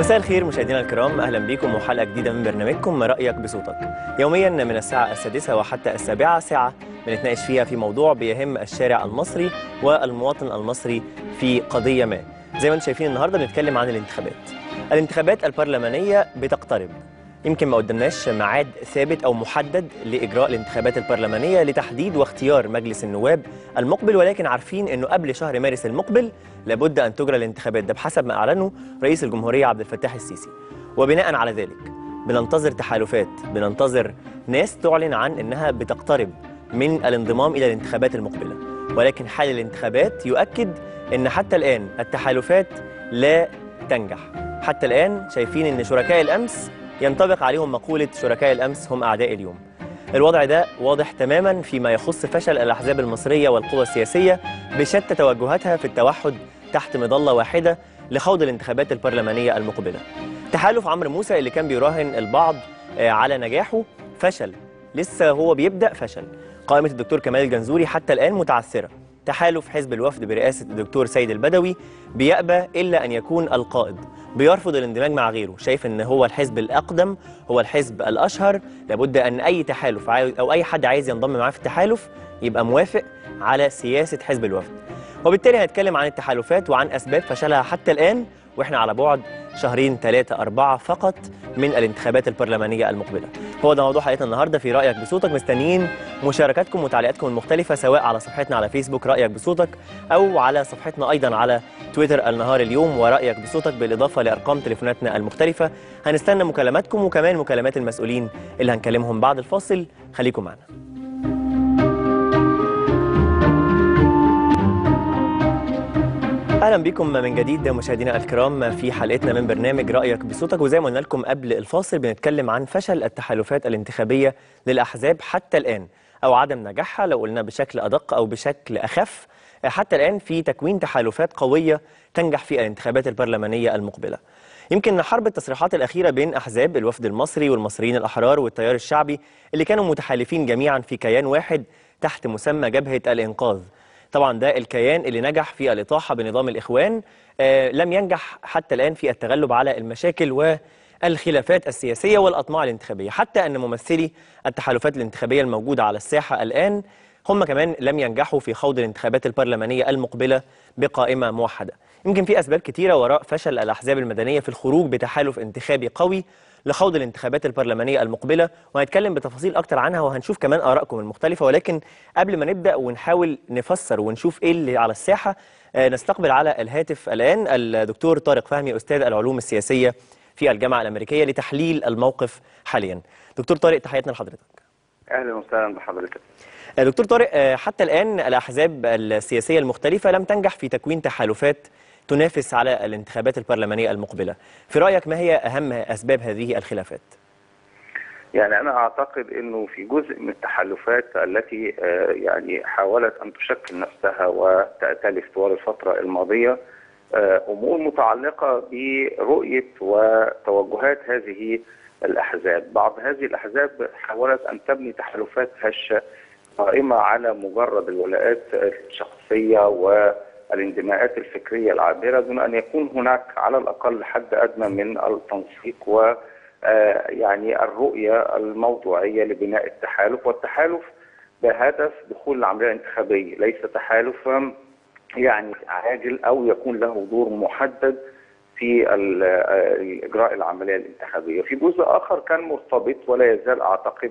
مساء الخير مشاهدينا الكرام اهلا بكم وحلقه جديده من برنامجكم رايك بصوتك يوميا من الساعه السادسه وحتى السابعه ساعه بنتناقش فيها في موضوع بيهم الشارع المصري والمواطن المصري في قضيه ما زي ما انتم شايفين النهارده بنتكلم عن الانتخابات الانتخابات البرلمانيه بتقترب يمكن ما قدمناش ميعاد ثابت او محدد لاجراء الانتخابات البرلمانيه لتحديد واختيار مجلس النواب المقبل ولكن عارفين انه قبل شهر مارس المقبل لابد ان تجرى الانتخابات ده بحسب ما اعلنه رئيس الجمهوريه عبد الفتاح السيسي وبناء على ذلك بننتظر تحالفات بننتظر ناس تعلن عن انها بتقترب من الانضمام الى الانتخابات المقبله ولكن حال الانتخابات يؤكد ان حتى الان التحالفات لا تنجح حتى الان شايفين ان شركاء الامس ينطبق عليهم مقولة شركاء الأمس هم أعداء اليوم الوضع ده واضح تماما فيما يخص فشل الأحزاب المصرية والقوى السياسية بشتى توجهاتها في التوحد تحت مظلة واحدة لخوض الانتخابات البرلمانية المقبلة تحالف عمرو موسى اللي كان بيراهن البعض على نجاحه فشل لسه هو بيبدأ فشل قائمة الدكتور كمال الجنزوري حتى الآن متعثرة تحالف حزب الوفد برئاسة الدكتور سيد البدوي بيأبى إلا أن يكون القائد بيرفض الاندماج مع غيره شايف ان هو الحزب الاقدم هو الحزب الاشهر لابد ان اي تحالف او اي حد عايز ينضم معاه في التحالف يبقى موافق على سياسه حزب الوفد وبالتالي هنتكلم عن التحالفات وعن اسباب فشلها حتى الان واحنا على بعد شهرين ثلاثة أربعة فقط من الانتخابات البرلمانية المقبلة هو ده موضوع حلقتنا النهاردة في رأيك بصوتك مستنيين مشاركاتكم وتعليقاتكم المختلفة سواء على صفحتنا على فيسبوك رأيك بصوتك أو على صفحتنا أيضا على تويتر النهار اليوم ورأيك بصوتك بالإضافة لأرقام تليفوناتنا المختلفة هنستنى مكالماتكم وكمان مكالمات المسؤولين اللي هنكلمهم بعد الفاصل خليكم معنا اهلا بكم من جديد مشاهدينا الكرام في حلقتنا من برنامج رايك بصوتك وزي ما قلنا لكم قبل الفاصل بنتكلم عن فشل التحالفات الانتخابيه للاحزاب حتى الان او عدم نجاحها لو قلنا بشكل ادق او بشكل اخف حتى الان في تكوين تحالفات قويه تنجح في الانتخابات البرلمانيه المقبله. يمكن حرب التصريحات الاخيره بين احزاب الوفد المصري والمصريين الاحرار والتيار الشعبي اللي كانوا متحالفين جميعا في كيان واحد تحت مسمى جبهه الانقاذ. طبعا ده الكيان اللي نجح في الإطاحة بنظام الإخوان آه لم ينجح حتى الآن في التغلب على المشاكل والخلافات السياسية والأطماع الانتخابية حتى أن ممثلي التحالفات الانتخابية الموجودة على الساحة الآن هم كمان لم ينجحوا في خوض الانتخابات البرلمانية المقبلة بقائمة موحدة يمكن في أسباب كثيرة وراء فشل الأحزاب المدنية في الخروج بتحالف انتخابي قوي لخوض الانتخابات البرلمانية المقبلة وهنتكلم بتفاصيل أكتر عنها وهنشوف كمان آرائكم المختلفة ولكن قبل ما نبدأ ونحاول نفسر ونشوف إيه اللي على الساحة نستقبل على الهاتف الآن الدكتور طارق فهمي أستاذ العلوم السياسية في الجامعة الأمريكية لتحليل الموقف حاليا دكتور طارق تحياتنا لحضرتك أهلا وسهلا بحضرتك دكتور طارق حتى الآن الأحزاب السياسية المختلفة لم تنجح في تكوين تحالفات تنافس على الانتخابات البرلمانية المقبلة في رأيك ما هي أهم أسباب هذه الخلافات؟ يعني أنا أعتقد أنه في جزء من التحالفات التي يعني حاولت أن تشكل نفسها وتأتلف طوال الفترة الماضية أمور متعلقة برؤية وتوجهات هذه الأحزاب بعض هذه الأحزاب حاولت أن تبني تحالفات هشة قائمة على مجرد الولاءات الشخصية و الانتماءات الفكريه العابره دون ان يكون هناك على الاقل حد ادنى من التنسيق و يعني الرؤيه الموضوعيه لبناء التحالف والتحالف بهدف دخول العمليه الانتخابيه ليس تحالفا يعني عاجل او يكون له دور محدد في اجراء العمليه الانتخابيه في جزء اخر كان مرتبط ولا يزال اعتقد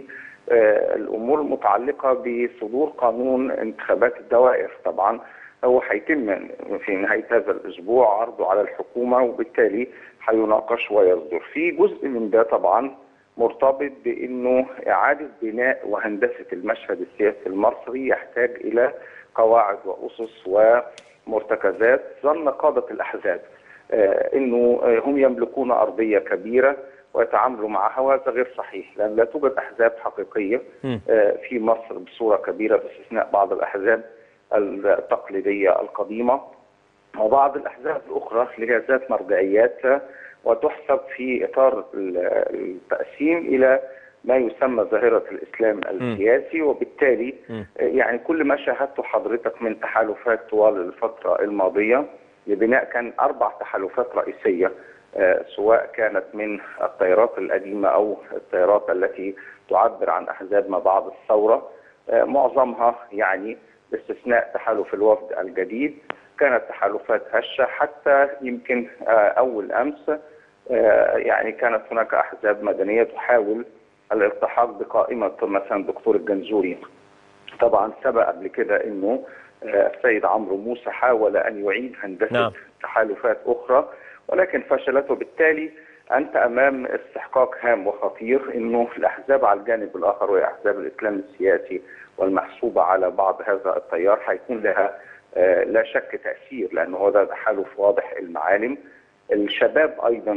بالامور المتعلقه بصدور قانون انتخابات الدوائر طبعا هو هيتم في نهايه هذا الاسبوع عرضه على الحكومه وبالتالي هيناقش ويصدر. في جزء من ده طبعا مرتبط بانه اعاده بناء وهندسه المشهد السياسي المصري يحتاج الى قواعد واسس ومرتكزات ظن قاده الاحزاب آه انه هم يملكون ارضيه كبيره ويتعاملوا معها وهذا غير صحيح لان لا توجد احزاب حقيقيه آه في مصر بصوره كبيره باستثناء بعض الاحزاب التقليدية القديمة وبعض الأحزاب الأخرى اللي هي ذات مرجعيات وتحسب في إطار التقسيم إلى ما يسمى ظاهرة الإسلام السياسي وبالتالي يعني كل ما شاهدته حضرتك من تحالفات طوال الفترة الماضية لبناء كان أربع تحالفات رئيسية آه، سواء كانت من التيارات القديمة أو التيارات التي تعبر عن أحزاب ما بعد الثورة آه، معظمها يعني باستثناء تحالف الوفد الجديد كانت تحالفات هشة حتى يمكن آه، أول أمس آه، يعني كانت هناك أحزاب مدنية تحاول الالتحاق بقائمة مثلا دكتور الجنزوري طبعا سبق قبل كده انه آه، السيد عمرو موسى حاول ان يعيد هندسه نعم. تحالفات اخرى ولكن فشلت وبالتالي انت امام استحقاق هام وخطير انه الاحزاب على الجانب الاخر وهي احزاب الاسلام السياسي والمحسوبه على بعض هذا التيار حيكون لها آه، لا شك تاثير لانه هو ده تحالف واضح المعالم الشباب ايضا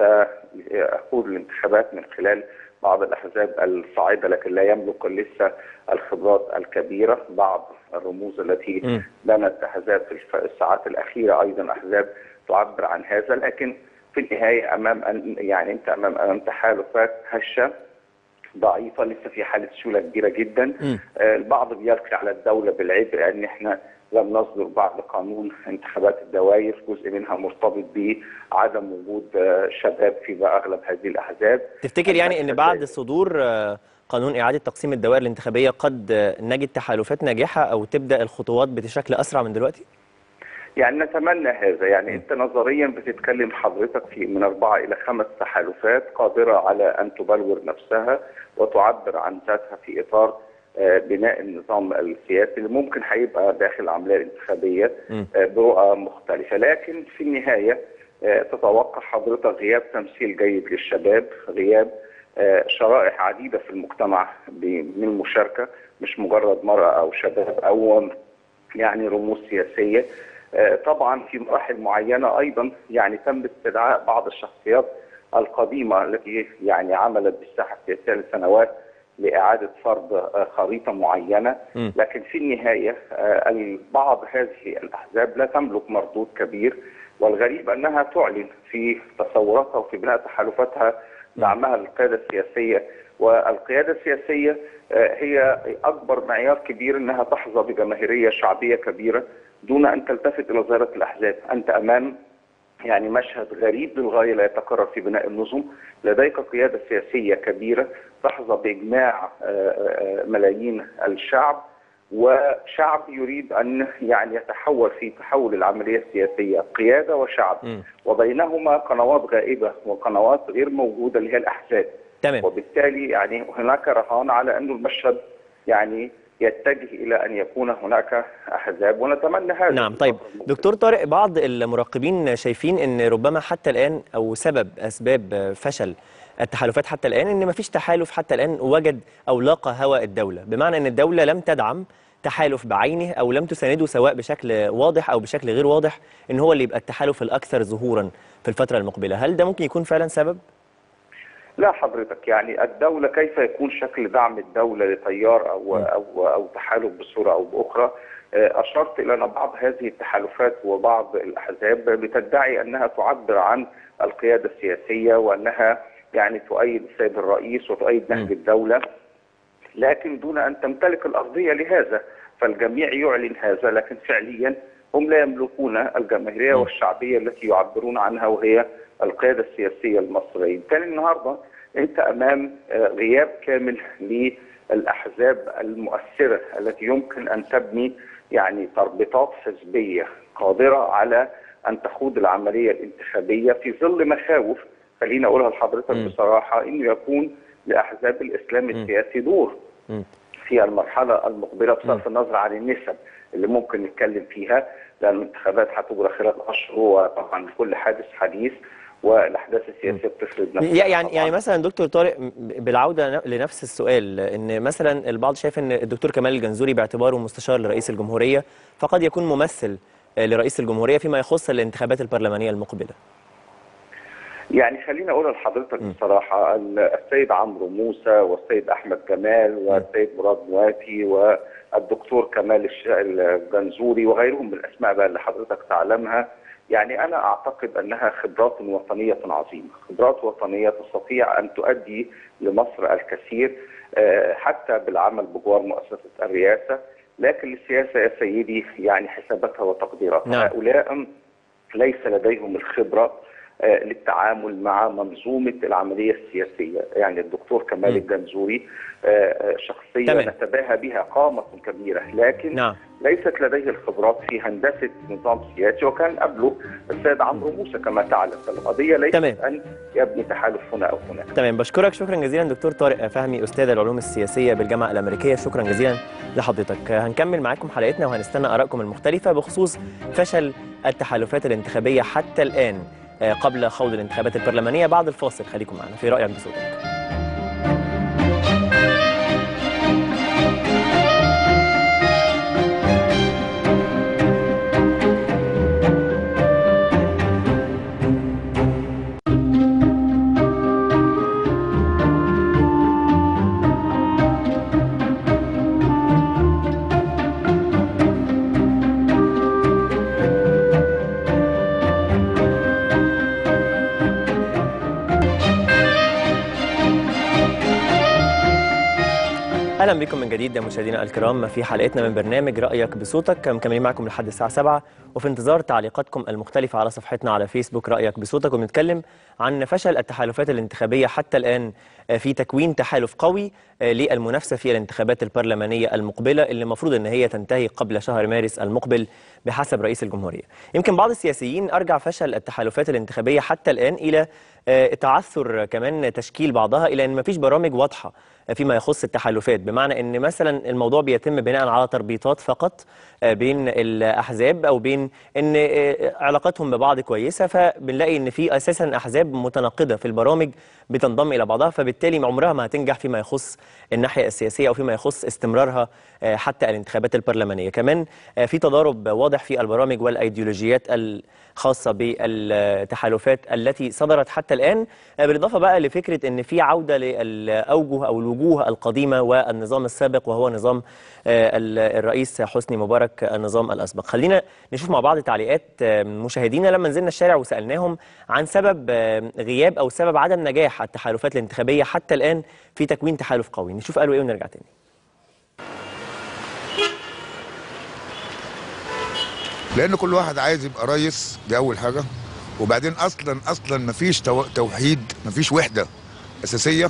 سيخوض الانتخابات من خلال بعض الاحزاب الصاعده لكن لا يملك لسه الخبرات الكبيره بعض الرموز التي مم. بنت احزاب في الف- الساعات الاخيره ايضا احزاب تعبر عن هذا لكن في النهايه امام أن- يعني انت امام امام تحالفات هشه ضعيفه لسه في حاله سيوله كبيره جدا مم. آه، البعض بيلقي على الدوله بالعبء ان احنا لم نصدر بعد قانون انتخابات الدوائر جزء منها مرتبط بعدم وجود آه، شباب في اغلب هذه الاحزاب تفتكر يعني ان المشهد بعد ده- صدور آه، قانون اعاده تقسيم الدوائر الانتخابيه قد آه، نجد تحالفات ناجحه او تبدا الخطوات بشكل اسرع من دلوقتي يعني نتمنى هذا يعني انت نظريا بتتكلم حضرتك في من اربعه الى خمس تحالفات قادره على ان تبلور نفسها وتعبر عن ذاتها في اطار آه، بناء النظام السياسي اللي ممكن هيبقى داخل العمليه الانتخابيه مم. آه، برؤى مختلفه لكن في النهايه آه، تتوقع حضرتك غياب تمثيل جيد للشباب غياب آه، شرائح عديده في المجتمع ب- من المشاركه مش مجرد مراه او شباب او يعني رموز سياسيه آه، طبعا في مراحل معينه ايضا يعني تم استدعاء بعض الشخصيات القديمه التي يعني عملت بالساحه السياسيه لسنوات لاعاده فرض آه، خريطه معينه مم. لكن في النهايه آه، بعض هذه الاحزاب لا تملك مردود كبير والغريب انها تعلن في تصوراتها وفي بناء تحالفاتها دعمها للقياده السياسيه والقياده السياسيه آه، هي اكبر معيار كبير انها تحظى بجماهيريه شعبيه كبيره دون ان تلتفت الى ظاهره الاحزاب، انت امام يعني مشهد غريب للغايه لا يتكرر في بناء النظم، لديك قياده سياسيه كبيره تحظى باجماع آه، آه، ملايين الشعب وشعب يريد ان يعني يتحول في تحول العمليه السياسيه قياده وشعب مم. وبينهما قنوات غائبه وقنوات غير موجوده اللي هي الاحزاب تمام وبالتالي يعني هناك رهان على انه المشهد يعني يتجه الى ان يكون هناك احزاب ونتمنى هذا نعم طيب دكتور طارق بعض المراقبين شايفين ان ربما حتى الان او سبب اسباب فشل التحالفات حتى الان ان مفيش تحالف حتى الان وجد او لاقى هوى الدوله بمعنى ان الدوله لم تدعم تحالف بعينه او لم تسانده سواء بشكل واضح او بشكل غير واضح ان هو اللي يبقى التحالف الاكثر ظهورا في الفتره المقبله هل ده ممكن يكون فعلا سبب لا حضرتك يعني الدولة كيف يكون شكل دعم الدولة لتيار أو أو أو تحالف بصورة أو بأخرى آه، أشرت إلى أن بعض هذه التحالفات وبعض الأحزاب بتدعي أنها تعبر عن القيادة السياسية وأنها يعني تؤيد السيد الرئيس وتؤيد نهج الدولة لكن دون أن تمتلك الأرضية لهذا فالجميع يعلن هذا لكن فعليا هم لا يملكون الجماهيرية م. والشعبية التي يعبرون عنها وهي القيادة السياسية المصرية بالتالي النهاردة أنت أمام آه، غياب كامل للأحزاب المؤثرة التي يمكن أن تبني يعني تربطات حزبية قادرة على أن تخوض العملية الانتخابية في ظل مخاوف خليني أقولها لحضرتك م. بصراحة إنه يكون لأحزاب الإسلام السياسي دور م. في المرحلة المقبلة بصرف النظر عن النسب اللي ممكن نتكلم فيها لأن الانتخابات هتجرى خلال أشهر وطبعا كل حادث حديث والأحداث السياسية بتفرض نفسها يعني طبعاً. يعني مثلا دكتور طارق م- بالعوده ن- لنفس السؤال ان مثلا البعض شايف ان الدكتور كمال الجنزوري باعتباره مستشار لرئيس الجمهوريه فقد يكون ممثل آه، لرئيس الجمهوريه فيما يخص الانتخابات البرلمانيه المقبله يعني خليني اقول لحضرتك بصراحه ال- السيد عمرو موسى والسيد احمد جمال والسيد مراد موافي والدكتور كمال الش- الجنزوري وغيرهم من الاسماء بقى اللي حضرتك تعلمها يعني انا اعتقد انها خبرات وطنيه عظيمه، خبرات وطنيه تستطيع ان تؤدي لمصر الكثير آه، حتى بالعمل بجوار مؤسسه الرئاسه، لكن السياسه يا سيدي يعني حساباتها وتقديراتها، نعم. هؤلاء ليس لديهم الخبره آه، للتعامل مع منظومه العمليه السياسيه، يعني الدكتور كمال الجنزوري آه، آه، شخصيه تمام. نتباهى بها قامه كبيره لكن نعم ليست لديه الخبرات في هندسه نظام سياسي وكان قبله السيد عمرو موسى كما تعلم فالقضيه ليست تمام. ان يبني تحالف هنا او هناك. تمام بشكرك شكرا جزيلا دكتور طارق فهمي استاذ العلوم السياسيه بالجامعه الامريكيه شكرا جزيلا لحضرتك هنكمل معاكم حلقتنا وهنستنى ارائكم المختلفه بخصوص فشل التحالفات الانتخابيه حتى الان آه، قبل خوض الانتخابات البرلمانيه بعد الفاصل خليكم معنا في رايك بصوتك اهلا بكم من جديد مشاهدينا الكرام في حلقتنا من برنامج رايك بصوتك مكملين معكم لحد الساعه 7 وفي انتظار تعليقاتكم المختلفه على صفحتنا على فيسبوك رايك بصوتك وبنتكلم عن فشل التحالفات الانتخابيه حتى الان في تكوين تحالف قوي للمنافسه في الانتخابات البرلمانيه المقبله اللي المفروض ان هي تنتهي قبل شهر مارس المقبل بحسب رئيس الجمهوريه. يمكن بعض السياسيين ارجع فشل التحالفات الانتخابيه حتى الان الى آه، تعثر كمان تشكيل بعضها الى ان مفيش برامج واضحه فيما يخص التحالفات بمعنى ان مثلا الموضوع بيتم بناء على تربيطات فقط آه، بين الاحزاب او بين ان آه، علاقتهم ببعض كويسه فبنلاقي ان في اساسا احزاب متناقضه في البرامج بتنضم الى بعضها فبالتالي عمرها ما هتنجح فيما يخص الناحيه السياسيه او فيما يخص استمرارها آه، حتى الانتخابات البرلمانيه كمان آه، في تضارب واضح في البرامج والايديولوجيات الخاصه بالتحالفات التي صدرت حتى الان آه، بالاضافه بقى لفكره ان في عوده للاوجه او الوجوه القديمه والنظام السابق وهو نظام آه، ال- الرئيس حسني مبارك النظام الاسبق خلينا نشوف مع بعض تعليقات آه، من مشاهدينا لما نزلنا الشارع وسالناهم عن سبب آه، غياب او سبب عدم نجاح التحالفات الانتخابيه حتى الان في تكوين تحالف قوي نشوف قالوا ايه ونرجع تاني لان كل واحد عايز يبقى ريس دي اول حاجه وبعدين اصلا اصلا مفيش تو- توحيد مفيش وحده اساسيه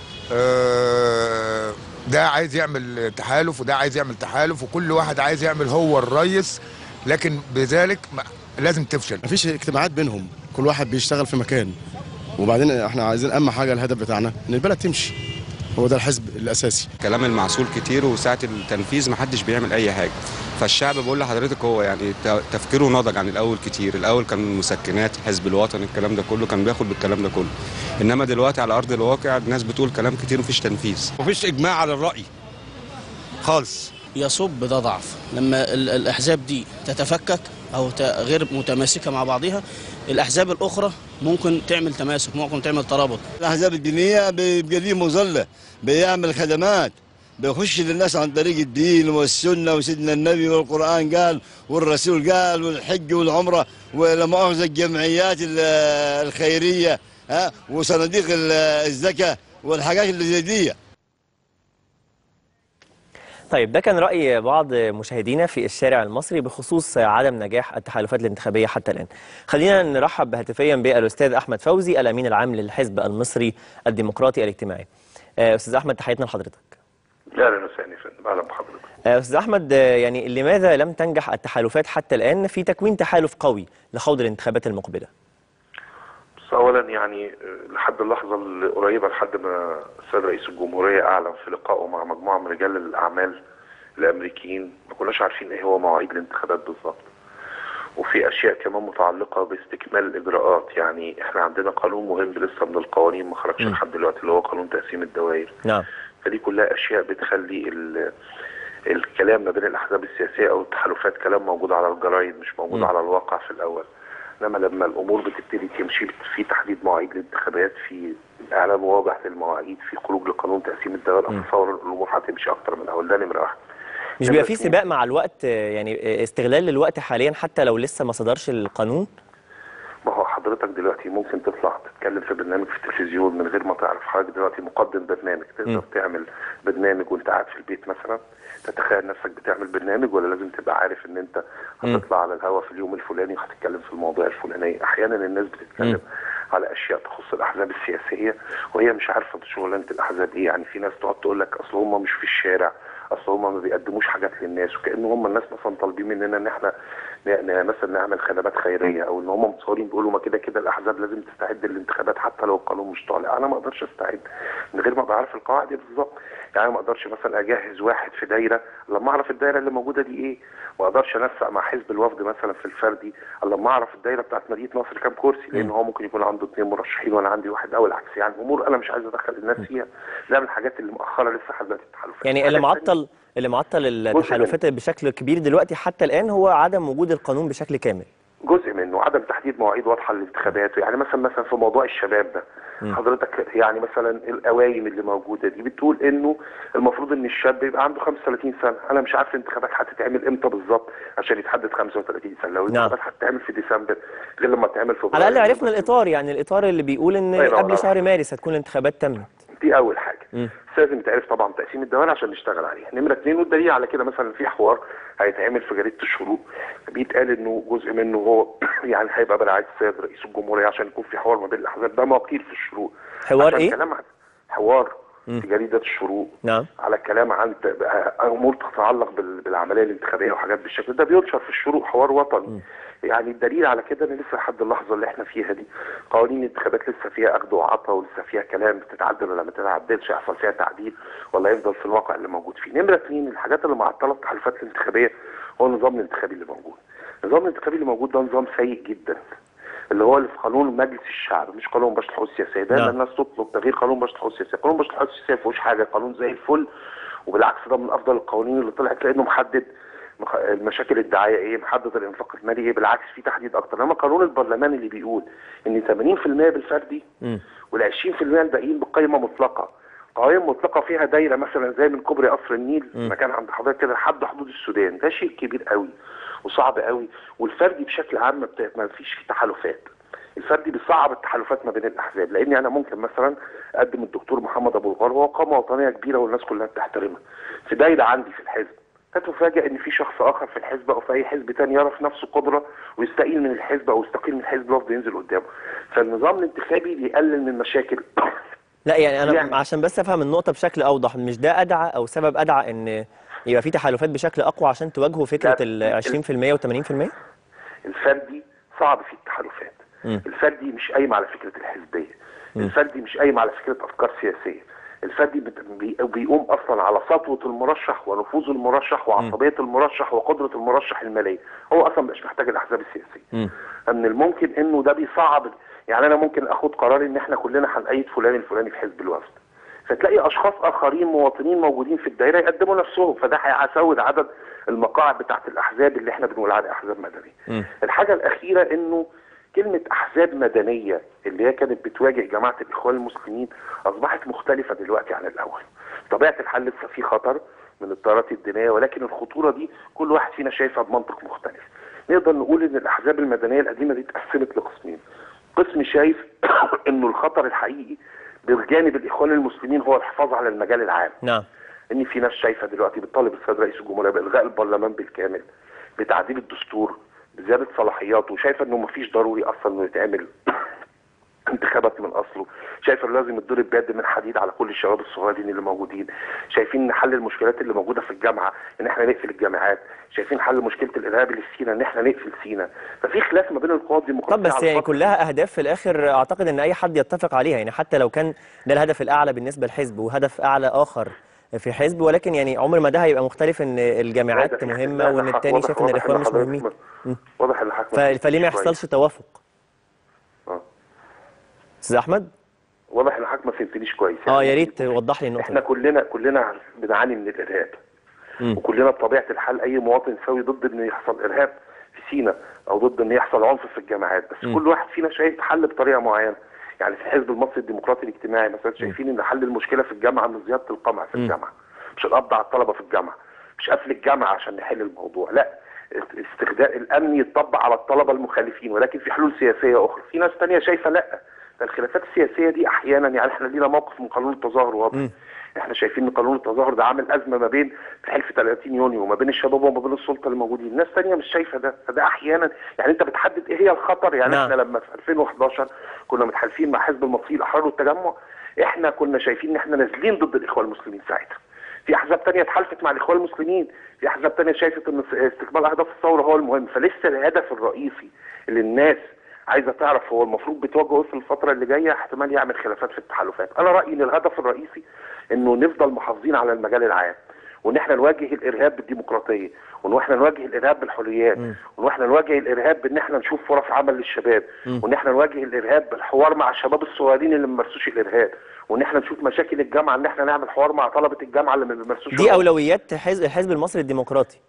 آه، ده عايز يعمل تحالف وده عايز يعمل تحالف وكل واحد عايز يعمل هو الريس لكن بذلك ما- لازم تفشل مفيش اجتماعات بينهم كل واحد بيشتغل في مكان وبعدين احنا عايزين اهم حاجه الهدف بتاعنا ان البلد تمشي هو ده الحزب الاساسي كلام المعسول كتير وساعة التنفيذ محدش بيعمل أي حاجة فالشعب بقول لحضرتك هو يعني ت- تفكيره نضج عن الأول كتير الأول كان المسكنات الحزب الوطني الكلام ده كله كان بياخد بالكلام ده كله إنما دلوقتي على أرض الواقع الناس بتقول كلام كتير مفيش تنفيذ مفيش اجماع على الراي خالص يصب ده ضعف لما ال- الاحزاب دي تتفكك او ت- غير متماسكه مع بعضها الاحزاب الاخرى ممكن تعمل تماسك ممكن تعمل ترابط الاحزاب الدينيه بيبقى ليه مظله بيعمل خدمات بيخش للناس عن طريق الدين والسنه وسيدنا النبي والقران قال والرسول قال والحج والعمره ولا مؤاخذه الجمعيات ال- الخيريه ها وصناديق ال- الزكاه والحاجات اللي زي دي طيب ده كان رأي بعض مشاهدينا في الشارع المصري بخصوص عدم نجاح التحالفات الانتخابية حتى الآن خلينا نرحب هاتفيا بالأستاذ أحمد فوزي الأمين العام للحزب المصري الديمقراطي الاجتماعي آه، أستاذ أحمد تحياتنا لحضرتك اهلا وسهلا يا فندم اهلا بحضرتك آه، أستاذ أحمد آه، يعني لماذا لم تنجح التحالفات حتى الآن في تكوين تحالف قوي لخوض الانتخابات المقبلة بس اولا يعني آه، لحد اللحظه القريبه لحد ما السيد رئيس الجمهوريه اعلن في لقائه مع مجموعه من رجال الاعمال الامريكيين ما كناش عارفين ايه هو مواعيد الانتخابات بالظبط وفي اشياء كمان متعلقه باستكمال الاجراءات يعني احنا عندنا قانون مهم لسه من القوانين ما خرجش م. لحد دلوقتي اللي هو قانون تقسيم الدوائر نعم فدي كلها اشياء بتخلي ال- الكلام ما بين الاحزاب السياسيه او التحالفات كلام موجود على الجرايد مش موجود م. على الواقع في الاول انما لما الامور بتبتدي تمشي في تحديد مواعيد الانتخابات في اعلان واضح للمواعيد في خروج لقانون تقسيم الدوائر م. اتصور الامور هتمشي اكتر من الاول ده نمره واحد مش نمرة بيبقى في اتنين، سباق مع الوقت آه، يعني آه، استغلال للوقت حاليا حتى لو لسه ما صدرش القانون ما هو حضرتك حضرتك دلوقتي ممكن تطلع تتكلم في برنامج في التلفزيون من غير ما تعرف حضرتك دلوقتي مقدم برنامج تقدر مم. تعمل برنامج وانت قاعد في البيت مثلا تتخيل نفسك بتعمل برنامج ولا لازم تبقى عارف ان انت مم. هتطلع على الهواء في اليوم الفلاني وهتتكلم في المواضيع الفلانيه احيانا الناس بتتكلم على اشياء تخص الاحزاب السياسيه وهي مش عارفه شغلانه الاحزاب ايه يعني في ناس تقعد تقول لك اصل هم مش في الشارع اصل هم ما بيقدموش حاجات للناس وكأن هم الناس مثلا طالبين مننا ان احنا ن- ن- مثلا نعمل خدمات خيريه او ان هم متصورين بيقولوا ما كده كده الاحزاب لازم تستعد للانتخابات حتى لو القانون مش طالع انا ما اقدرش استعد من غير ما ابقى عارف القواعد إيه بالظبط يعني أنا ما اقدرش مثلا اجهز واحد في دايره لما اعرف الدايره اللي موجوده دي ايه ما اقدرش انسق مع حزب الوفد مثلا في الفردي لما اعرف الدايره بتاعت مدينه نصر كام كرسي لان هو ممكن يكون عنده اثنين مرشحين وانا عندي واحد او العكس يعني امور انا مش عايز ادخل الناس فيها ده من الحاجات اللي مؤخره لسه لحد دلوقتي التحالفات يعني اللي الحاجة التانية- معطل اللي معطل التحالفات بشكل كبير دلوقتي حتى الان هو عدم وجود القانون بشكل كامل جزء منه عدم تحديد مواعيد واضحه للانتخابات يعني مثلا مثلا في موضوع الشباب ده مم. حضرتك يعني مثلا القوايم اللي موجوده دي بتقول انه المفروض ان الشاب يبقى عنده 35 سنه انا مش عارف الانتخابات هتتعمل امتى بالظبط عشان يتحدد 35 سنه لو الانتخابات هتتعمل في ديسمبر غير لما تتعمل في على الاقل عرفنا الاطار يعني الاطار اللي بيقول ان الله ينور قبل عليك. شهر مارس هتكون الانتخابات تمت دي اول حاجه مم. بس لازم تعرف طبعا تقسيم الدوائر عشان نشتغل عليها نمره اثنين والدليل على كده مثلا في حوار هيتعمل في جريده الشروق بيتقال انه جزء منه هو يعني هيبقى برعايه السيد رئيس الجمهوريه عشان يكون في حوار ما بين الاحزاب ده موقيل في الشروق حوار عشان ايه؟ كلام عن حوار مم. في جريده الشروق نعم على الكلام عن ت- امور تتعلق بال- بالعمليه الانتخابيه وحاجات بالشكل ده بينشر في الشروق حوار وطني يعني الدليل على كده ان لسه لحد اللحظه اللي احنا فيها دي قوانين الانتخابات لسه فيها اخذ وعطا ولسه فيها كلام بتتعدل ولا ما تتعدلش يحصل فيها تعديل ولا يفضل في الواقع اللي موجود فيه نمره اثنين الحاجات اللي معطله التحالفات الانتخابيه هو النظام الانتخابي اللي موجود النظام الانتخابي اللي موجود ده نظام سيء جدا اللي هو اللي في قانون مجلس الشعب مش قانون باشا الحقوق السياسيه دايما نعم. الناس تطلب تغيير قانون باشا الحقوق السياسيه قانون باشا الحقوق السياسيه ما فيهوش حاجه قانون زي الفل وبالعكس ده من افضل القوانين اللي طلعت لانه محدد مخ- المشاكل الدعايه ايه محدد الانفاق المالي ايه بالعكس في تحديد اكتر انما قانون البرلمان اللي بيقول ان 80% بالفردي مم. وال 20% الباقيين بقيمه مطلقه قوائم مطلقه فيها دايره مثلا زي من كوبري قصر النيل مم. مكان عند حضرتك كده لحد حدود السودان ده شيء كبير قوي وصعب قوي والفردي بشكل عام ما بت- ما فيش فيه تحالفات الفردي بيصعب التحالفات ما بين الاحزاب لاني انا ممكن مثلا اقدم الدكتور محمد ابو الغار وهو قامه وطنيه كبيره والناس كلها بتحترمها في دايره عندي في الحزب فتفاجئ ان في شخص اخر في الحزب او في اي حزب تاني يرى في نفسه قدره ويستقيل من الحزب او يستقيل من الحزب ويفضل ينزل قدامه فالنظام الانتخابي بيقلل من مشاكل لا يعني انا يعني- عشان بس افهم النقطه بشكل اوضح مش ده ادعى او سبب ادعى ان يبقى في تحالفات بشكل اقوى عشان تواجهوا فكره ال لا، 20% و80% الفردي صعب فيه التحالفات مم. الفردي مش قايم على فكره الحزبيه مم. الفردي مش قايم على فكره افكار سياسيه الفردي بت- بي- بيقوم اصلا على سطوه المرشح ونفوذ المرشح وعصبيه المرشح وقدره المرشح الماليه هو اصلا مش محتاج الاحزاب السياسيه مم. من الممكن انه ده بيصعب يعني انا ممكن اخد قرار ان احنا كلنا هنأيد فلان الفلاني في حزب الوفد فتلاقي اشخاص اخرين مواطنين موجودين في الدائره يقدموا نفسهم فده هيزود عدد المقاعد بتاعت الاحزاب اللي احنا بنقول عليها احزاب مدنيه مم. الحاجه الاخيره انه كلمه احزاب مدنيه اللي هي كانت بتواجه جماعه الاخوان المسلمين اصبحت مختلفه دلوقتي عن الاول طبيعه الحال لسه في خطر من التيارات الدينيه ولكن الخطوره دي كل واحد فينا شايفها بمنطق مختلف نقدر نقول ان الاحزاب المدنيه القديمه دي اتقسمت لقسمين قسم شايف انه الخطر الحقيقي بجانب الاخوان المسلمين هو الحفاظ على المجال العام نعم ان في ناس شايفه دلوقتي بتطالب السيد رئيس الجمهوريه بالغاء البرلمان بالكامل بتعديل الدستور بزياده صلاحياته وشايفه انه مفيش ضروري اصلا انه يتعمل انتخابات من اصله شايف انه لازم الدور بجد من حديد على كل الشباب الصغيرين اللي موجودين شايفين ان حل المشكلات اللي موجوده في الجامعه ان احنا نقفل الجامعات شايفين حل مشكله الارهاب اللي في سينا ان احنا نقفل سينا ففي خلاف ما بين القوى الديمقراطيه طب بس على يعني الخط. كلها اهداف في الاخر اعتقد ان اي حد يتفق عليها يعني حتى لو كان ده الهدف الاعلى بالنسبه للحزب وهدف اعلى اخر في حزب ولكن يعني عمر ما ده هيبقى مختلف ان الجامعات واضح- مهمه لا، وان لا، التاني واضح- شايف ان واضح الاخوان مش حضرتك مهمين ما- مم. واضح ان حضرتك ف- فليه ما شوية. يحصلش توافق آه. استاذ احمد واضح ان حضرتك ما فهمتنيش كويس اه يا يعني ريت توضح لي النقطه احنا دي كلنا كلنا بنعاني من الارهاب مم. وكلنا بطبيعه الحال اي مواطن سوي ضد ان يحصل ارهاب في سينا او ضد ان يحصل عنف في الجامعات بس مم. كل واحد فينا شايف حل بطريقه معينه يعني في الحزب المصري الديمقراطي الاجتماعي مثلا شايفين ان حل المشكله في الجامعه من زياده القمع في مم. الجامعه مش القبض على الطلبه في الجامعه مش قفل الجامعه عشان نحل الموضوع لا استخدام الامن يتطبق على الطلبه المخالفين ولكن في حلول سياسيه اخرى في ناس تانية شايفه لا ده الخلافات السياسيه دي احيانا يعني احنا لينا موقف من قانون التظاهر واضح احنا شايفين ان قانون التظاهر ده عامل ازمه ما بين في حلف 30 يونيو وما بين الشباب وما بين السلطه اللي موجودين ناس تانية مش شايفه ده فده احيانا يعني انت بتحدد ايه هي الخطر يعني نعم. احنا لما في 2011 كنا متحالفين مع حزب المصري الاحرار والتجمع احنا كنا شايفين ان احنا نازلين ضد الاخوان المسلمين ساعتها في احزاب تانية اتحالفت مع الاخوان المسلمين في احزاب تانية شايفت ان استكمال اهداف الثوره هو المهم فلسه الهدف الرئيسي اللي الناس عايزه تعرف هو المفروض بتواجهه إيه في الفتره اللي جايه احتمال يعمل خلافات في التحالفات انا رايي ان الهدف الرئيسي انه نفضل محافظين على المجال العام وان احنا نواجه الارهاب بالديمقراطيه وان احنا نواجه الارهاب بالحريات وان احنا نواجه الارهاب بان احنا نشوف فرص عمل للشباب وان احنا نواجه الارهاب بالحوار مع الشباب الصغيرين اللي ما بيمارسوش الارهاب وان احنا نشوف مشاكل الجامعه ان احنا نعمل حوار مع طلبه الجامعه اللي ما بيمارسوش دي اولويات حزب الحزب المصري الديمقراطي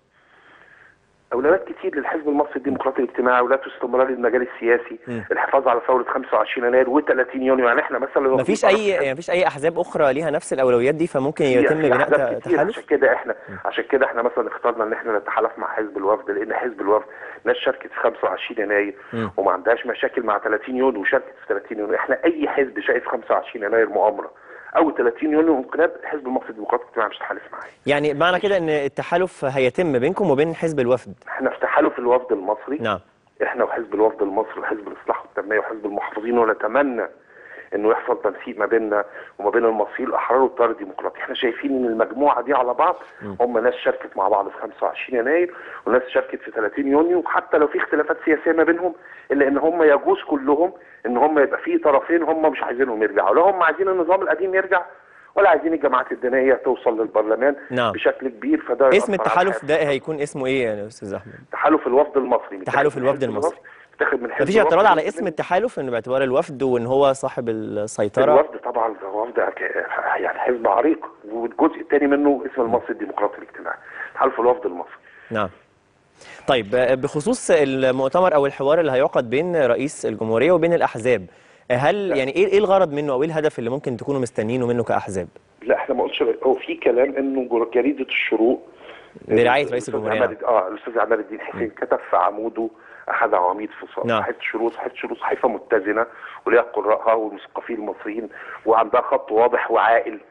اولويات كتير للحزب المصري الديمقراطي الاجتماعي اولويات استمرار المجال السياسي مم. الحفاظ على ثوره 25 يناير و30 يونيو يعني احنا مثلا لو مفيش في طرف اي يعني مفيش اي احزاب اخرى ليها نفس الاولويات دي فممكن في- يتم في بناء أحزاب ت- كتير. تحالف عشان كده احنا عشان كده احنا مثلا اخترنا ان احنا نتحالف مع حزب الوفد لان حزب الوفد ناس شاركت في 25 يناير مم. وما عندهاش مشاكل مع 30 يونيو وشاركت في 30 يونيو احنا اي حزب شايف 25 يناير مؤامره او 30 يونيو انقلاب الحزب المصري الديمقراطي الاجتماعي مش هتحالف معاه يعني معنى كده ان التحالف هيتم بينكم وبين حزب الوفد احنا في تحالف الوفد المصري نعم احنا وحزب الوفد المصري وحزب الاصلاح والتنميه وحزب المحافظين ونتمنى انه يحصل تنسيق ما بيننا وما بين المصريين الاحرار والتيار الديمقراطي احنا شايفين ان المجموعه دي على بعض هم ناس شاركت مع بعض في 25 يناير وناس شاركت في 30 يونيو وحتى لو في اختلافات سياسيه ما بينهم الا ان هم يجوز كلهم ان هم يبقى في طرفين هم مش عايزينهم يرجعوا لا هم عايزين النظام القديم يرجع ولا عايزين الجماعات الدينيه توصل للبرلمان نعم. بشكل كبير فده اسم يأثر على التحالف الحياة. ده هيكون اسمه ايه يا استاذ احمد تحالف الوفد المصري تحالف متاخد من الوفد حزب المصري. متاخد من حزب مفيش اعتراض الوفد على المصري. اسم التحالف انه باعتبار الوفد وان هو صاحب السيطره الوفد طبعا ده وفد ك- يعني حزب عريق والجزء الثاني منه اسم المصري الديمقراطي الاجتماعي تحالف الوفد المصري نعم طيب آه، بخصوص المؤتمر او الحوار اللي هيعقد بين رئيس الجمهوريه وبين الاحزاب آه، هل يعني ايه ايه الغرض منه او ايه الهدف اللي ممكن تكونوا مستنيينه منه كاحزاب لا احنا ما قلتش هو في كلام انه جر- جريده الشروق برعاية رئيس الأستاذ الجمهورية. عماد- اه الاستاذ عماد الدين حسين كتب في عموده احد عواميد في ص- نعم. صحيفه الشروق صحيفه الشروق صحيفه متزنه وليها قراءها والمثقفين المصريين وعندها خط واضح وعاقل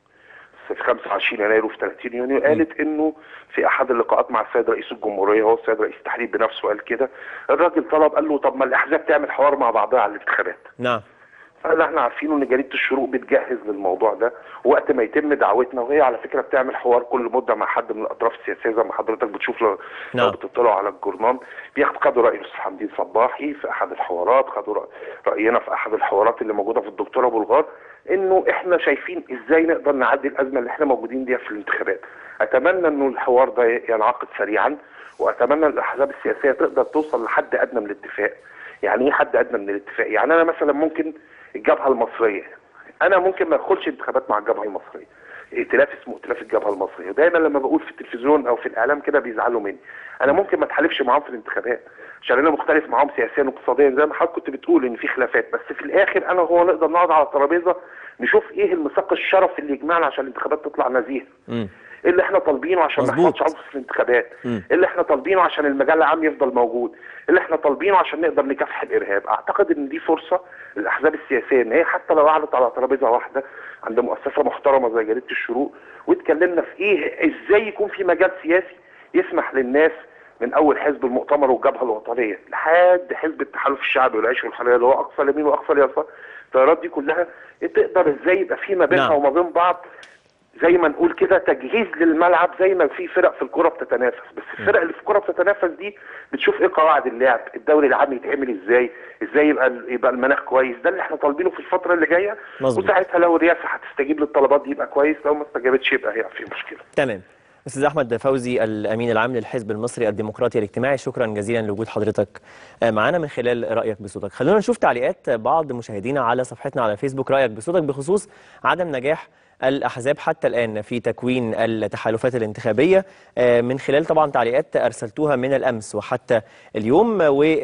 في 25 يناير وفي 30 يونيو قالت انه في احد اللقاءات مع السيد رئيس الجمهوريه هو السيد رئيس التحرير بنفسه قال كده الراجل طلب قال له طب ما الاحزاب تعمل حوار مع بعضها على الانتخابات نعم فاللي احنا عارفينه ان جريده الشروق بتجهز للموضوع ده وقت ما يتم دعوتنا وهي على فكره بتعمل حوار كل مده مع حد من الاطراف السياسيه زي ما حضرتك بتشوف لو, نعم. لو بتطلعوا على الجورنال بياخد خدوا راي الاستاذ حمدين صباحي في احد الحوارات خدوا رأ- راينا في احد الحوارات اللي موجوده في الدكتوره ابو الغار انه احنا شايفين ازاي نقدر نعدي الازمه اللي احنا موجودين بيها في الانتخابات اتمنى انه الحوار ده ينعقد سريعا واتمنى الاحزاب السياسيه تقدر توصل لحد ادنى من الاتفاق يعني ايه حد ادنى من الاتفاق يعني انا مثلا ممكن الجبهه المصريه انا ممكن ما ادخلش انتخابات مع الجبهه المصريه ائتلاف اسمه ائتلاف الجبهه المصريه دايما لما بقول في التلفزيون او في الاعلام كده بيزعلوا مني انا ممكن ما اتحالفش معاهم في الانتخابات عشان انا مختلف معاهم سياسيا واقتصاديا زي ما حضرتك كنت بتقول ان في خلافات بس في الاخر انا وهو نقدر نقعد على الترابيزه نشوف ايه الميثاق الشرف اللي يجمعنا عشان الانتخابات تطلع نزيهه مم. ايه اللي احنا طالبينه عشان ما مظبوط. يحصلش عنف في الانتخابات مم. ايه اللي احنا طالبينه عشان المجال العام يفضل موجود ايه اللي احنا طالبينه عشان نقدر نكافح الارهاب اعتقد ان دي فرصه للاحزاب السياسيه ان هي حتى لو قعدت على ترابيزه واحده عند مؤسسه محترمه زي جريده الشروق واتكلمنا في ايه ازاي يكون في مجال سياسي يسمح للناس من اول حزب المؤتمر والجبهه الوطنيه لحد حزب التحالف الشعبي والعيش والحريه اللي هو اقصى اليمين واقصى اليسار التيارات دي كلها تقدر ازاي يبقى في ما بينها نعم. وما بين بعض زي ما نقول كده تجهيز للملعب زي ما في فرق في الكرة بتتنافس بس الفرق اللي في الكرة بتتنافس دي بتشوف ايه قواعد اللعب الدوري العام يتعمل ازاي ازاي يبقى يبقى المناخ كويس ده اللي احنا طالبينه في الفترة اللي جاية مظبوط. وساعتها لو الرئاسة هتستجيب للطلبات دي يبقى كويس لو ما استجابتش يبقى هي في مشكلة تمام استاذ احمد فوزي الامين العام للحزب المصري الديمقراطي الاجتماعي شكرا جزيلا لوجود حضرتك آه، معنا من خلال رايك بصوتك خلونا نشوف تعليقات بعض مشاهدينا على صفحتنا على فيسبوك رايك بصوتك بخصوص عدم نجاح الاحزاب حتى الان في تكوين التحالفات الانتخابيه آه، من خلال طبعا تعليقات ارسلتوها من الامس وحتى اليوم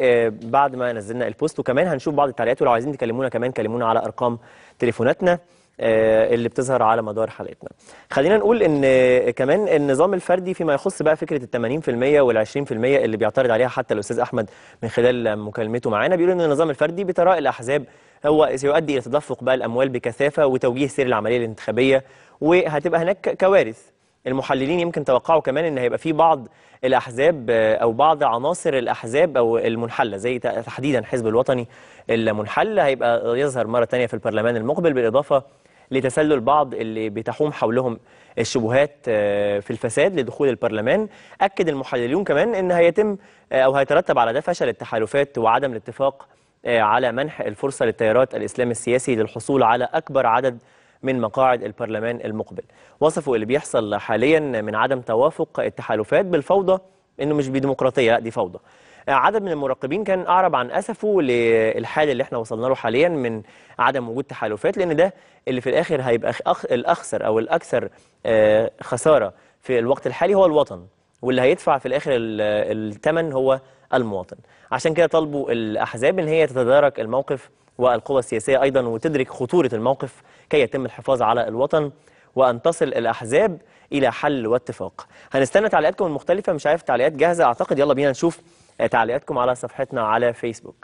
وبعد ما نزلنا البوست وكمان هنشوف بعض التعليقات ولو عايزين تكلمونا كمان كلمونا على ارقام تليفوناتنا آه، اللي بتظهر على مدار حلقتنا خلينا نقول ان آه، كمان النظام الفردي فيما يخص بقى فكره ال 80% وال 20% اللي بيعترض عليها حتى الاستاذ احمد من خلال مكالمته معانا بيقول ان النظام الفردي بثراء الاحزاب هو سيؤدي الى تدفق بقى الاموال بكثافه وتوجيه سير العمليه الانتخابيه وهتبقى هناك كوارث المحللين يمكن توقعوا كمان ان هيبقى في بعض الاحزاب آه، او بعض عناصر الاحزاب او المنحله زي ت- تحديدا الحزب الوطني المنحل هيبقى يظهر مره ثانيه في البرلمان المقبل بالاضافه لتسلل البعض اللي بتحوم حولهم الشبهات آه، في الفساد لدخول البرلمان اكد المحللون كمان ان هيتم آه، او هيترتب على ده فشل التحالفات وعدم الاتفاق آه، على منح الفرصه للتيارات الاسلام السياسي للحصول على اكبر عدد من مقاعد البرلمان المقبل وصفوا اللي بيحصل حاليا من عدم توافق التحالفات بالفوضى انه مش بديمقراطيه لا دي فوضى آه، عدد من المراقبين كان اعرب عن اسفه للحال اللي احنا وصلنا له حاليا من عدم وجود تحالفات لان ده اللي في الاخر هيبقى أخ الاخسر او الاكثر آه، خساره في الوقت الحالي هو الوطن واللي هيدفع في الاخر الثمن هو المواطن عشان كده طالبوا الاحزاب ان هي تتدارك الموقف والقوى السياسيه ايضا وتدرك خطوره الموقف كي يتم الحفاظ على الوطن وان تصل الاحزاب الى حل واتفاق هنستنى تعليقاتكم المختلفه مش عارف تعليقات جاهزه اعتقد يلا بينا نشوف آه، تعليقاتكم على صفحتنا على فيسبوك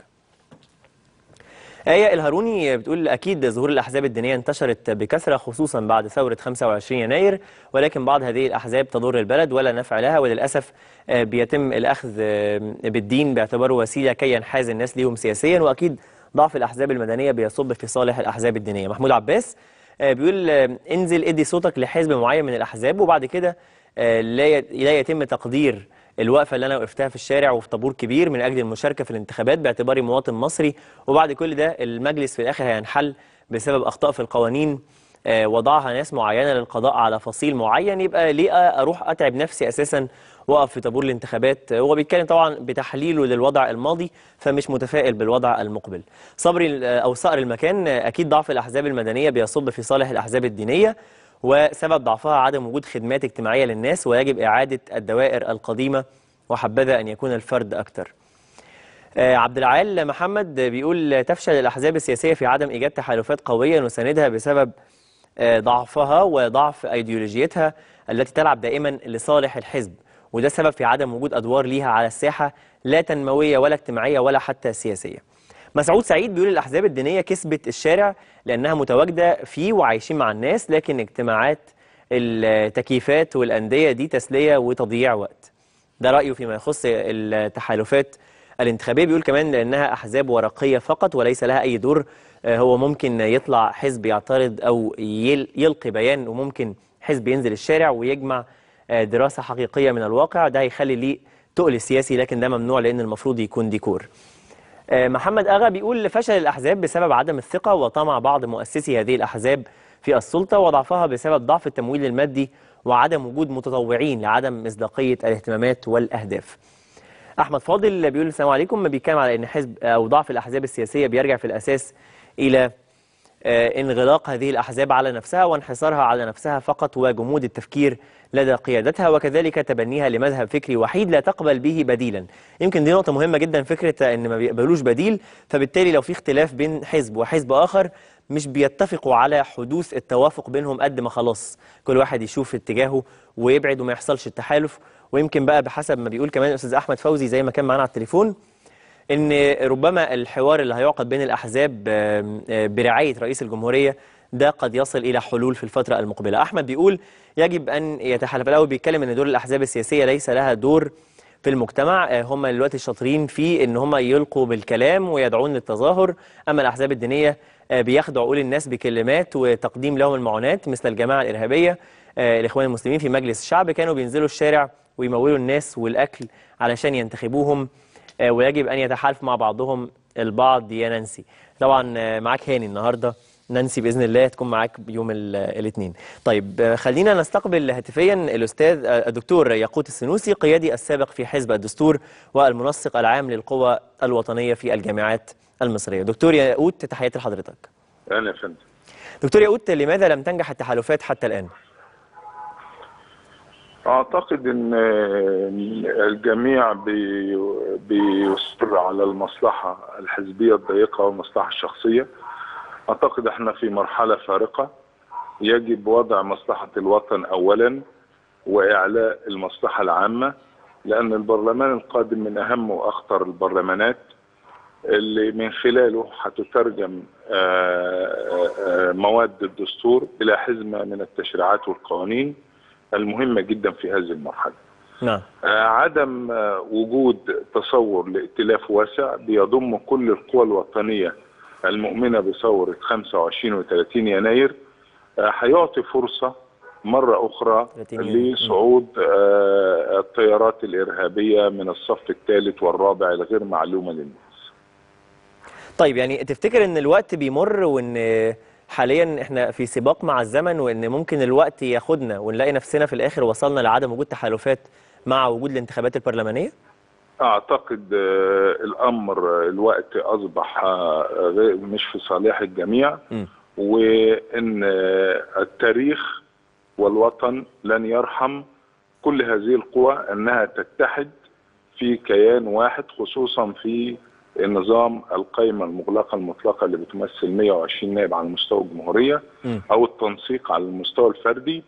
آية الهاروني بتقول أكيد ظهور الأحزاب الدينية انتشرت بكثرة خصوصا بعد ثورة 25 يناير ولكن بعض هذه الأحزاب تضر البلد ولا نفع لها وللأسف آه، بيتم الأخذ آه، بالدين باعتباره وسيلة كي ينحاز الناس ليهم سياسيا وأكيد ضعف الأحزاب المدنية بيصب في صالح الأحزاب الدينية محمود عباس آه، بيقول آه، انزل ادي صوتك لحزب معين من الأحزاب وبعد كده آه، لا يت- لا يتم تقدير الوقفه اللي انا وقفتها في الشارع وفي طابور كبير من اجل المشاركه في الانتخابات باعتباري مواطن مصري وبعد كل ده المجلس في الاخر هينحل بسبب اخطاء في القوانين آه، وضعها ناس معينه للقضاء على فصيل معين يبقى ليه اروح اتعب نفسي اساسا واقف في طابور الانتخابات آه، هو بيتكلم طبعا بتحليله للوضع الماضي فمش متفائل بالوضع المقبل صبري آه، او صقر المكان آه، اكيد ضعف الاحزاب المدنيه بيصب في صالح الاحزاب الدينيه وسبب ضعفها عدم وجود خدمات اجتماعية للناس ويجب إعادة الدوائر القديمة وحبذا أن يكون الفرد أكثر آه، عبد العال محمد بيقول تفشل الأحزاب السياسية في عدم إيجاد تحالفات قوية نساندها بسبب آه، ضعفها وضعف أيديولوجيتها التي تلعب دائما لصالح الحزب وده سبب في عدم وجود أدوار ليها على الساحة لا تنموية ولا اجتماعية ولا حتى سياسية مسعود سعيد بيقول الأحزاب الدينية كسبت الشارع لأنها متواجدة فيه وعايشين مع الناس لكن اجتماعات التكييفات والأندية دي تسلية وتضييع وقت ده رأيه فيما يخص التحالفات الانتخابية بيقول كمان لأنها أحزاب ورقية فقط وليس لها أي دور آه، هو ممكن يطلع حزب يعترض أو يل- يلقي بيان وممكن حزب ينزل الشارع ويجمع آه، دراسة حقيقية من الواقع ده هيخلي ليه تقل سياسي لكن ده ممنوع لأن المفروض يكون ديكور آه، محمد أغا بيقول فشل الأحزاب بسبب عدم الثقة وطمع بعض مؤسسي هذه الأحزاب في السلطة وضعفها بسبب ضعف التمويل المادي وعدم وجود متطوعين لعدم مصداقية الاهتمامات والأهداف أحمد فاضل بيقول السلام عليكم بيتكلم على أن حزب أو ضعف الأحزاب السياسية بيرجع في الأساس إلى آه، انغلاق هذه الأحزاب على نفسها وانحصارها على نفسها فقط وجمود التفكير لدى قيادتها وكذلك تبنيها لمذهب فكري وحيد لا تقبل به بديلا يمكن دي نقطة مهمة جدا فكرة أن ما بيقبلوش بديل فبالتالي لو في اختلاف بين حزب وحزب آخر مش بيتفقوا على حدوث التوافق بينهم قد ما خلاص كل واحد يشوف اتجاهه ويبعد وما يحصلش التحالف ويمكن بقى بحسب ما بيقول كمان الأستاذ أحمد فوزي زي ما كان معانا على التليفون ان ربما الحوار اللي هيعقد بين الاحزاب آم، آه، برعايه رئيس الجمهوريه ده قد يصل الى حلول في الفتره المقبله احمد بيقول يجب ان يتحالف الاول بيتكلم ان دور الاحزاب السياسيه ليس لها دور في المجتمع آه، هم دلوقتي شاطرين في ان هم يلقوا بالكلام ويدعون للتظاهر اما الاحزاب الدينيه آه، بياخدوا عقول الناس بكلمات وتقديم لهم المعونات مثل الجماعه الارهابيه آه، الاخوان المسلمين في مجلس الشعب كانوا بينزلوا الشارع ويمولوا الناس والاكل علشان ينتخبوهم آه، ويجب ان يتحالفوا مع بعضهم البعض يا نانسي طبعا آه، معاك هاني النهارده نانسي باذن الله تكون معاك يوم الاثنين طيب آه، خلينا نستقبل هاتفيا الاستاذ آه، الدكتور ياقوت السنوسي قيادي السابق في حزب الدستور والمنسق العام للقوى الوطنيه في الجامعات المصريه دكتور ياقوت تحياتي لحضرتك اهلا يا فندم دكتور ياقوت لماذا لم تنجح التحالفات حتى الان اعتقد ان الجميع بي- بيصر على المصلحه الحزبيه الضيقه والمصلحه الشخصيه اعتقد احنا في مرحله فارقه يجب وضع مصلحة الوطن أولا وإعلاء المصلحة العامة لأن البرلمان القادم من أهم وأخطر البرلمانات اللي من خلاله هتترجم آه، آه، مواد الدستور إلى حزمة من التشريعات والقوانين المهمة جدا في هذه المرحلة نعم آه، عدم آه، وجود تصور لائتلاف واسع بيضم كل القوى الوطنية المؤمنة بثورة 25 و 30 يناير آه، هيعطي فرصة مرة أخرى 30 يناير. لصعود آه، التيارات الإرهابية من الصف الثالث والرابع الغير معلومة للناس طيب يعني تفتكر ان الوقت بيمر وان حاليا احنا في سباق مع الزمن وان ممكن الوقت ياخدنا ونلاقي نفسنا في الاخر وصلنا لعدم وجود تحالفات مع وجود الانتخابات البرلمانيه؟ أعتقد آه، الأمر آه، الوقت أصبح آه، غير- مش في صالح الجميع م. وإن آه، التاريخ والوطن لن يرحم كل هذه القوى أنها تتحد في كيان واحد خصوصا في نظام القائمة المغلقة المطلقة اللي بتمثل 120 نائب على مستوى الجمهورية م. أو التنسيق على المستوى الفردي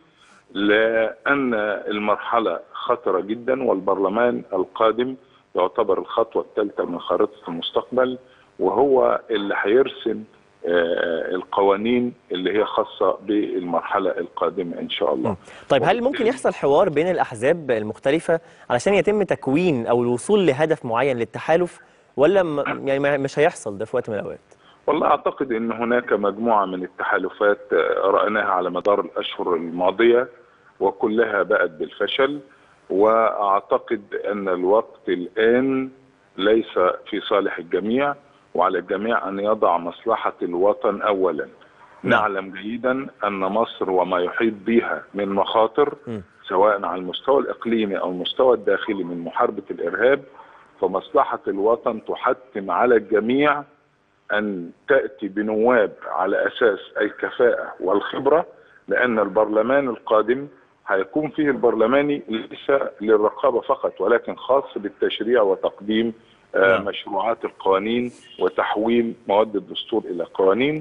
لأن المرحلة خطرة جدا والبرلمان القادم يعتبر الخطوة الثالثة من خارطة المستقبل وهو اللي هيرسم آه، القوانين اللي هي خاصة بالمرحلة القادمة إن شاء الله طيب هل ممكن يحصل حوار بين الاحزاب المختلفه علشان يتم تكوين او الوصول لهدف معين للتحالف ولا م- يعني ما- مش هيحصل ده في وقت من الاوقات؟ والله أعتقد أن هناك مجموعة من التحالفات آه، رأيناها على مدار الأشهر الماضية وكلها بأت بالفشل وأعتقد أن الوقت الآن ليس في صالح الجميع وعلى الجميع أن يضع مصلحة الوطن أولا نعلم جيدا أن مصر وما يحيط بها من مخاطر م. سواء على المستوى الإقليمي أو المستوى الداخلي من محاربة الإرهاب فمصلحة الوطن تحتم على الجميع أن تأتي بنواب على أساس الكفاءة والخبرة لأن البرلمان القادم هيكون فيه البرلماني ليس للرقابة فقط ولكن خاص بالتشريع وتقديم آه، نعم. مشروعات القوانين وتحويل مواد الدستور إلى قوانين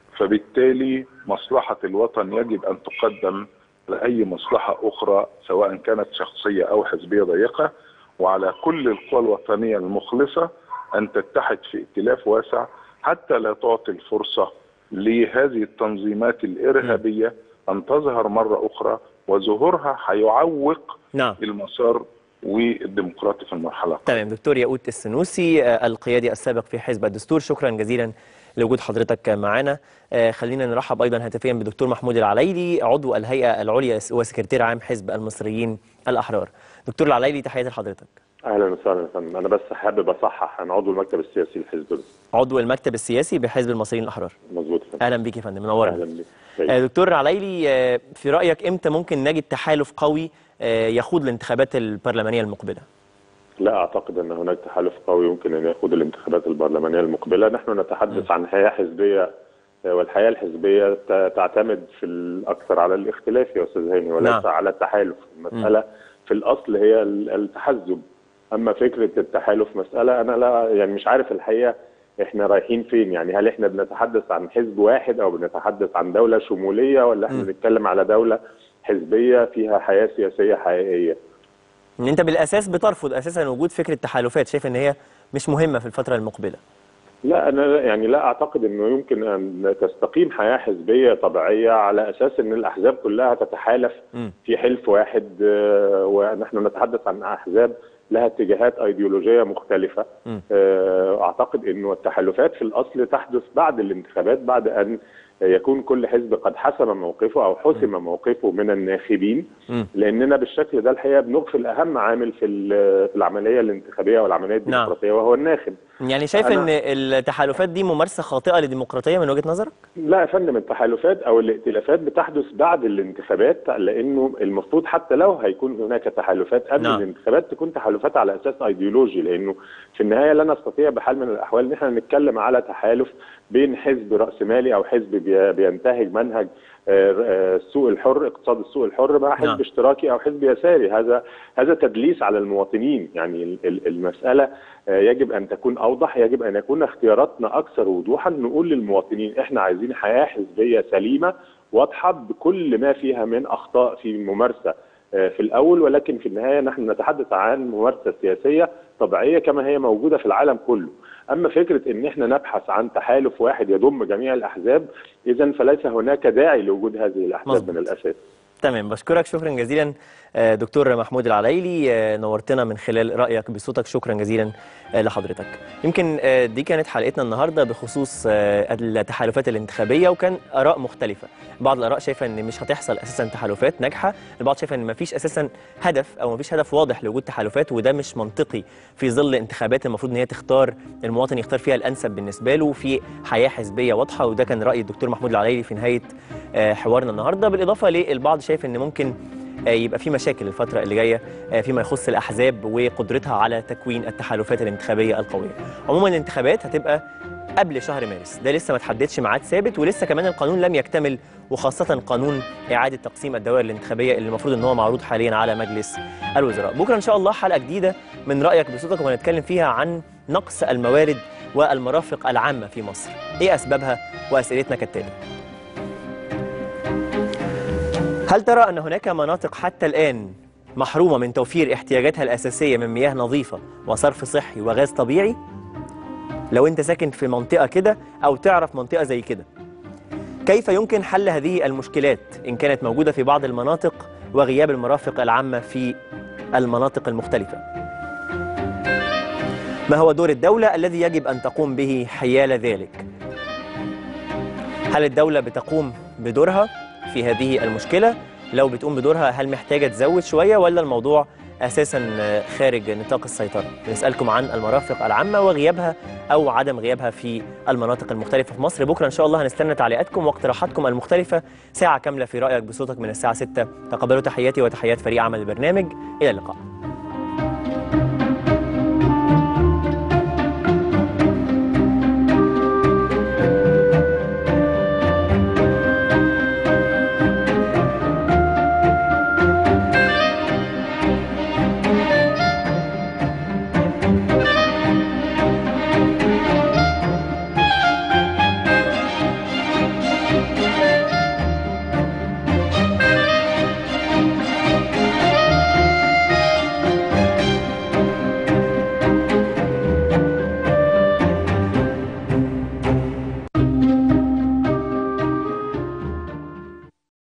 فبالتالي مصلحة الوطن يجب أن تقدم لأي مصلحة أخرى سواء كانت شخصية أو حزبية ضيقة وعلى كل القوى الوطنية المخلصة أن تتحد في ائتلاف واسع حتى لا تعطي الفرصة لهذه التنظيمات الإرهابية أن تظهر مرة أخرى وظهورها هيعوق نعم المسار والديمقراطي في المرحلة القادمة. تمام دكتور ياقوت السنوسي آه، القيادي السابق في حزب الدستور شكرا جزيلا لوجود حضرتك معنا آه، خلينا نرحب ايضا هاتفيا بدكتور محمود العلايلي عضو الهيئه العليا وسكرتير عام حزب المصريين الاحرار دكتور العلايلي تحياتي لحضرتك اهلا وسهلا يا فندم انا بس حابب اصحح انا عضو المكتب السياسي للحزب ده. عضو المكتب السياسي بحزب المصريين الاحرار مظبوط يا فندم اهلا بيك يا فندم منورنا اهلا بيك آه، طيب. دكتور علايلي آه، في رايك امتى ممكن نجد تحالف قوي آه، يخوض الانتخابات البرلمانيه المقبله لا اعتقد ان هناك تحالف قوي يمكن ان يقود الانتخابات البرلمانيه المقبله نحن نتحدث عن حياه حزبيه والحياه الحزبيه ت- تعتمد في الاكثر على الاختلاف يا استاذ هاني وليس نعم. على التحالف المساله في الاصل هي ال- التحزب اما فكره التحالف مساله انا لا يعني مش عارف الحقيقه احنا رايحين فين يعني هل احنا بنتحدث عن حزب واحد او بنتحدث عن دوله شموليه ولا احنا م. بنتكلم على دوله حزبيه فيها حياه سياسيه حقيقيه ان انت بالاساس بترفض اساسا وجود فكره تحالفات شايف ان هي مش مهمه في الفتره المقبله لا انا يعني لا اعتقد انه يمكن ان تستقيم حياه حزبيه طبيعيه على اساس ان الاحزاب كلها تتحالف مم. في حلف واحد آه، ونحن نتحدث عن احزاب لها اتجاهات ايديولوجيه مختلفه مم. آه، اعتقد انه التحالفات في الاصل تحدث بعد الانتخابات بعد ان يكون كل حزب قد حسم موقفه او حسم موقفه من الناخبين مم. لاننا بالشكل ده الحقيقه بنغفل اهم عامل في ال- في العمليه الانتخابيه والعمليه الديمقراطيه وهو الناخب يعني شايف أنا- ان التحالفات دي ممارسه خاطئه للديمقراطيه من وجهه نظرك لا يا فندم التحالفات او الائتلافات بتحدث بعد الانتخابات لانه المفروض حتى لو هيكون هناك تحالفات قبل نعم. الانتخابات تكون تحالفات على اساس ايديولوجي لانه في النهايه لا نستطيع بحال من الاحوال ان احنا نتكلم على تحالف بين حزب راسمالي او حزب بي- بينتهج منهج آه، آه، السوق الحر اقتصاد السوق الحر مع حزب نعم. اشتراكي او حزب يساري هذا هذا تدليس على المواطنين يعني ال- ال- المساله آه، يجب ان تكون اوضح يجب ان يكون اختياراتنا اكثر وضوحا نقول للمواطنين احنا عايزين حياه حزبيه سليمه واضحه بكل ما فيها من اخطاء في الممارسه آه، في الاول ولكن في النهايه نحن نتحدث عن ممارسه سياسيه طبيعيه كما هي موجوده في العالم كله. اما فكره ان احنا نبحث عن تحالف واحد يضم جميع الاحزاب اذا فليس هناك داعي لوجود هذه الاحزاب مظبوط. من الاساس. تمام بشكرك شكرا جزيلا آه، دكتور محمود العلايلي آه، نورتنا من خلال رأيك بصوتك شكرا جزيلا آه، لحضرتك يمكن آه، دي كانت حلقتنا النهاردة بخصوص آه، التحالفات الانتخابية وكان آراء مختلفة بعض الآراء شايفة أن مش هتحصل أساسا تحالفات ناجحة البعض شايفة أن مفيش أساسا هدف أو مفيش هدف واضح لوجود تحالفات وده مش منطقي في ظل انتخابات المفروض أن هي تختار المواطن يختار فيها الأنسب بالنسبة له في حياة حزبية واضحة وده كان رأي الدكتور محمود العلايلي في نهاية آه، حوارنا النهاردة بالإضافة للبعض شايف أن ممكن آه، يبقى في مشاكل الفترة اللي جاية آه، فيما يخص الأحزاب وقدرتها على تكوين التحالفات الانتخابية القوية. عموما الانتخابات هتبقى قبل شهر مارس، ده لسه ما تحددش ميعاد ثابت ولسه كمان القانون لم يكتمل وخاصة قانون إعادة تقسيم الدوائر الانتخابية اللي المفروض إن هو معروض حاليا على مجلس الوزراء. بكرة إن شاء الله حلقة جديدة من رأيك بصوتك وهنتكلم فيها عن نقص الموارد والمرافق العامة في مصر. إيه أسبابها؟ وأسئلتنا كالتالي. هل ترى أن هناك مناطق حتى الآن محرومة من توفير احتياجاتها الأساسية من مياه نظيفة وصرف صحي وغاز طبيعي؟ لو أنت ساكن في منطقة كده أو تعرف منطقة زي كده كيف يمكن حل هذه المشكلات إن كانت موجودة في بعض المناطق وغياب المرافق العامة في المناطق المختلفة؟ ما هو دور الدولة الذي يجب أن تقوم به حيال ذلك؟ هل الدولة بتقوم بدورها في هذه المشكلة؟ لو بتقوم بدورها هل محتاجة تزود شوية ولا الموضوع أساسا خارج نطاق السيطرة؟ نسألكم عن المرافق العامة وغيابها أو عدم غيابها في المناطق المختلفة في مصر بكرة إن شاء الله هنستنى تعليقاتكم واقتراحاتكم المختلفة ساعة كاملة في رأيك بصوتك من الساعة 6 تقبلوا تحياتي وتحيات فريق عمل البرنامج إلى اللقاء